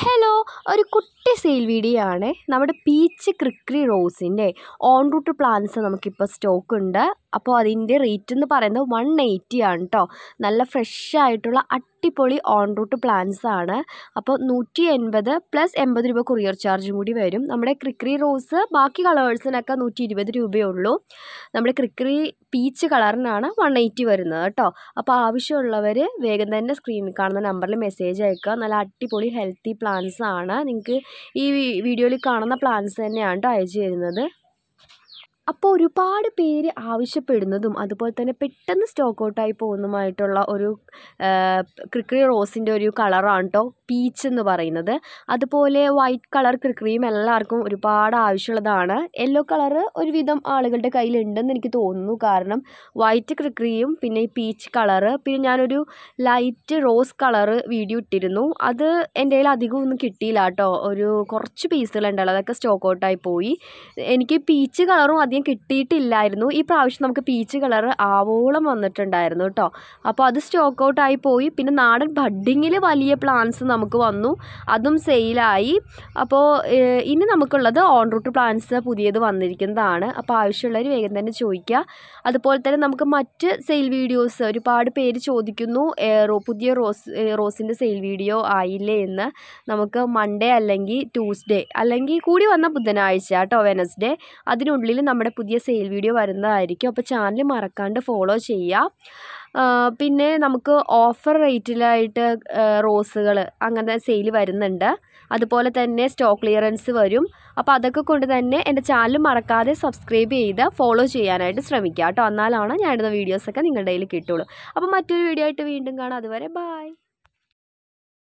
hello ഒരു കുട്ടി sale video ആണ് നമ്മുടെ പീച്ച് ക്രിക്രി റോസിൻ്റെ ഓൺ റൂട്ട് പ്ലാന്റ്സ് നമുക്കിപ്പോൾ സ്റ്റോക്ക് ഉണ്ട് അപ്പോൾ അതിൻ്റെ റേറ്റ് എന്ന് പറയുന്നത് വൺ എയ്റ്റി ആണ് കേട്ടോ നല്ല ഫ്രഷ് ആയിട്ടുള്ള അടിപൊളി ഓൺ റൂട്ട് പ്ലാന്റ്സ് ആണ് അപ്പോൾ നൂറ്റി എൺപത് പ്ലസ് എൺപത് രൂപ കൊറിയർ ചാർജും കൂടി വരും നമ്മുടെ ക്രിക്രി റോസ് ബാക്കി കളേഴ്സിനൊക്കെ നൂറ്റി ഇരുപത് രൂപയേ ഉള്ളൂ നമ്മുടെ ക്രിക്രി പീച്ച് കളറിനാണ് വൺ എയ്റ്റി വരുന്നത് കേട്ടോ അപ്പോൾ ആവശ്യമുള്ളവർ വേഗം തന്നെ സ്ക്രീനിൽ കാണുന്ന നമ്പറിൽ മെസ്സേജ് അയക്കുക നല്ല അടിപൊളി ഹെൽത്തി പ്ലാന്റ്സ് ആണ് നിങ്ങൾക്ക് ഈ വീഡിയോയിൽ കാണുന്ന പ്ലാന്റ്സ് തന്നെയാണ് കേട്ടോ അയച്ചു തരുന്നത് അപ്പോൾ ഒരുപാട് പേര് ആവശ്യപ്പെടുന്നതും അതുപോലെ തന്നെ പെട്ടെന്ന് സ്റ്റോക്ക് ഔട്ടായി പോകുന്നതുമായിട്ടുള്ള ഒരു ക്രിക്രി റോസിൻ്റെ ഒരു കളറാണ് കേട്ടോ പീച്ച് എന്ന് പറയുന്നത് അതുപോലെ വൈറ്റ് കളർ ക്രിക്രിയും എല്ലാവർക്കും ഒരുപാട് ആവശ്യമുള്ളതാണ് യെല്ലോ കളറ് ഒരുവിധം ആളുകളുടെ കയ്യിലുണ്ടെന്ന് എനിക്ക് തോന്നുന്നു കാരണം വൈറ്റ് ക്രിക്രിയും പിന്നെ ഈ പീച്ച് കളറ് പിന്നെ ഞാനൊരു ലൈറ്റ് റോസ് കളറ് വീഡിയോ ഇട്ടിരുന്നു അത് എൻ്റെ കയ്യിൽ അധികം ഒന്നും കിട്ടിയില്ല കേട്ടോ ഒരു കുറച്ച് പീസുകളുണ്ടല്ലോ അതൊക്കെ സ്റ്റോക്ക് ഔട്ടായി പോയി എനിക്ക് പീച്ച് കളറും അധികം കിട്ടിയിട്ടില്ലായിരുന്നു ഈ പ്രാവശ്യം നമുക്ക് പീച്ച് കളർ ആവോളം വന്നിട്ടുണ്ടായിരുന്നു കേട്ടോ അപ്പോൾ അത് സ്റ്റോക്ക് ഔട്ട് ആയി പോയി പിന്നെ നാടൻ ബഡ്ഡിങ്ങിൽ വലിയ പ്ലാന്റ്സ് നമുക്ക് വന്നു അതും സെയിലായി അപ്പോൾ ഇനി നമുക്കുള്ളത് ഓൺ റൂട്ട് പ്ലാന്റ്സ് പുതിയത് വന്നിരിക്കുന്നതാണ് അപ്പോൾ ആവശ്യമുള്ളവർ വേഗം തന്നെ ചോദിക്കുക അതുപോലെ തന്നെ നമുക്ക് മറ്റ് സെയിൽ വീഡിയോസ് ഒരുപാട് പേര് ചോദിക്കുന്നു പുതിയ റോസ് റോസിൻ്റെ സെയിൽ വീഡിയോ ആയില്ലേ എന്ന് നമുക്ക് മൺഡേ അല്ലെങ്കിൽ ട്യൂസ്ഡേ അല്ലെങ്കിൽ കൂടി വന്ന ബുധനാഴ്ച കേട്ടോ വെനസ്ഡേ അതിനുള്ളിൽ നമ്മുടെ പുതിയ സെയിൽ വീഡിയോ വരുന്നതായിരിക്കും അപ്പോൾ ചാനൽ മറക്കാണ്ട് ഫോളോ ചെയ്യുക പിന്നെ നമുക്ക് ഓഫർ റേറ്റിലായിട്ട് റോസുകൾ അങ്ങനെ സെയിൽ വരുന്നുണ്ട് അതുപോലെ തന്നെ സ്റ്റോക്ക് ക്ലിയറൻസ് വരും അപ്പോൾ അതൊക്കെ കൊണ്ട് തന്നെ എൻ്റെ ചാനൽ മറക്കാതെ സബ്സ്ക്രൈബ് ചെയ്ത് ഫോളോ ചെയ്യാനായിട്ട് ശ്രമിക്കുക കേട്ടോ എന്നാലാണ് ഞാനിടുന്ന വീഡിയോസൊക്കെ നിങ്ങളുടെ കയ്യിൽ കിട്ടുള്ളൂ അപ്പോൾ മറ്റൊരു വീഡിയോ ആയിട്ട് വീണ്ടും കാണാം അതുവരെ ബായ്